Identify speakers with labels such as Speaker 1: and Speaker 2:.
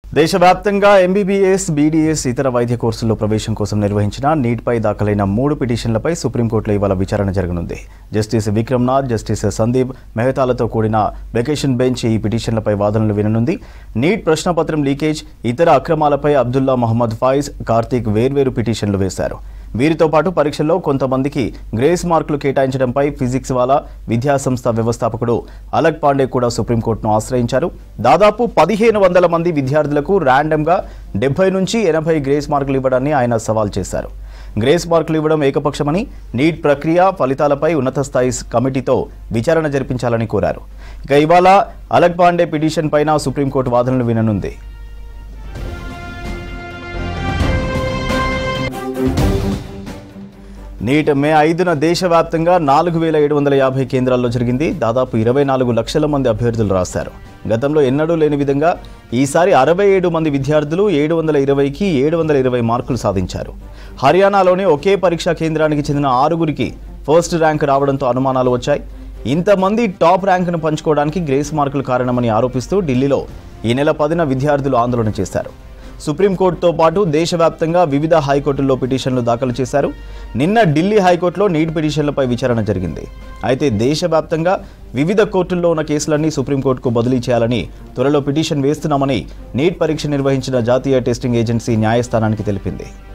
Speaker 1: దేశవ్యాప్తంగా MBBS BDS ఇతర వైద్య కోర్సుల్లో ప్రవేశం కోసం నిర్వహించిన నీట్పై దాఖలైన మూడు పిటిషన్లపై సుప్రీంకోర్టులో ఇవాళ విచారణ జరగనుంది జస్టిస్ విక్రమ్నాథ్ జస్టిస్ సందీప్ మెహతాలతో కూడిన వెకేషన్ బెంచ్ ఈ పిటిషన్లపై వాదనలు విననుంది నీట్ ప్రశ్నపత్రం లీకేజ్ ఇతర అక్రమాలపై అబ్దుల్లా మహమ్మద్ ఫాయిజ్ కార్తీక్ వేర్వేరు పిటిషన్లు వేశారు వీరితో పాటు పరీక్షల్లో కొంతమందికి గ్రేస్ మార్కులు కేటాయించడంపై ఫిజిక్స్ వాలా విద్యాసంస్థ వ్యవస్థాపకుడు అలక్ పాండే కూడా సుప్రీంకోర్టును ఆశ్రయించారు దాదాపు పదిహేను వందల మంది విద్యార్థులకు ర్యాండమ్గా డెబ్బై నుంచి ఎనభై గ్రేస్ మార్కులు ఇవ్వడాన్ని ఆయన సవాల్ చేశారు గ్రేస్ మార్కులు ఇవ్వడం ఏకపక్షమని నీట్ ప్రక్రియ ఫలితాలపై ఉన్నత స్థాయి కమిటీతో విచారణ జరిపించాలని కోరారు ఇక ఇవాళ అలక్ పాండే పిటిషన్ పైన సుప్రీంకోర్టు వాదనలు విననుంది నీట్ మే ఐదున దేశవ్యాప్తంగా నాలుగు వేల ఏడు వందల యాభై కేంద్రాల్లో జరిగింది దాదాపు ఇరవై నాలుగు లక్షల మంది అభ్యర్థులు రాశారు గతంలో ఎన్నడూ లేని విధంగా ఈసారి అరవై ఏడు మంది విద్యార్థులు ఏడు వందల ఇరవైకి ఏడు వందల ఇరవై మార్కులు సాధించారు హర్యానాలోని ఒకే పరీక్షా కేంద్రానికి చెందిన ఆరుగురికి ఫస్ట్ ర్యాంక్ రావడంతో అనుమానాలు వచ్చాయి ఇంతమంది టాప్ ర్యాంకును పంచుకోవడానికి గ్రేస్ మార్కులు కారణమని ఆరోపిస్తూ ఢిల్లీలో ఈ నెల పదిన విద్యార్థులు ఆందోళన చేశారు సుప్రీంకోర్టుతో పాటు దేశవ్యాప్తంగా వివిధ హైకోర్టుల్లో పిటిషన్లు దాఖలు చేశారు నిన్న ఢిల్లీ హైకోర్టులో నీట్ పిటిషన్లపై విచారణ జరిగింది అయితే దేశవ్యాప్తంగా వివిధ కోర్టుల్లో ఉన్న కేసులన్నీ సుప్రీంకోర్టుకు బదిలీ చేయాలని త్వరలో పిటిషన్ వేస్తున్నామని నీట్ పరీక్ష నిర్వహించిన జాతీయ టెస్టింగ్ ఏజెన్సీ న్యాయస్థానానికి తెలిపింది